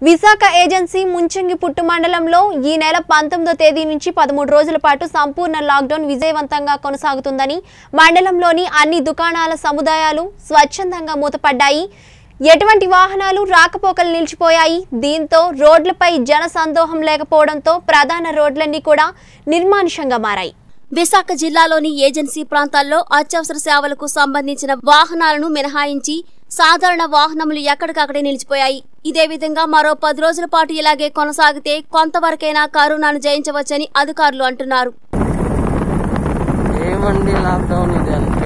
Visakha agency Munchingiputtu మండలంలో ఈ నెల పంతొమ్మిదో తేదీ నుంచి పదమూడు రోజుల పాటు సంపూర్ణ లాక్డౌన్ విజయవంతంగా కొనసాగుతుందని మండలంలోని అన్ని దుకాణాల సముదాయాలు స్వచ్ఛందంగా మూతపడ్డాయి ఎటువంటి వాహనాలు రాకపోకలు నిలిచిపోయాయి దీంతో రోడ్లపై జన సందోహం లేకపోవడంతో ప్రధాన రోడ్లన్నీ కూడా నిర్మానుషంగా మారాయి విశాఖ జిల్లాలోని ఏజెన్సీ ప్రాంతాల్లో అత్యవసర సేవలకు సంబంధించిన వాహనాలను మినహాయించి సాధారణ వాహనములు ఎక్కడికక్కడే నిలిచిపోయాయి ఇదే విధంగా మరో పది రోజుల పాటు ఇలాగే కొనసాగితే కొంతవరకైనా కరోనాను జయించవచ్చని అధికారులు అంటున్నారు ఏమండి లాక్డౌన్ ఇది అంతా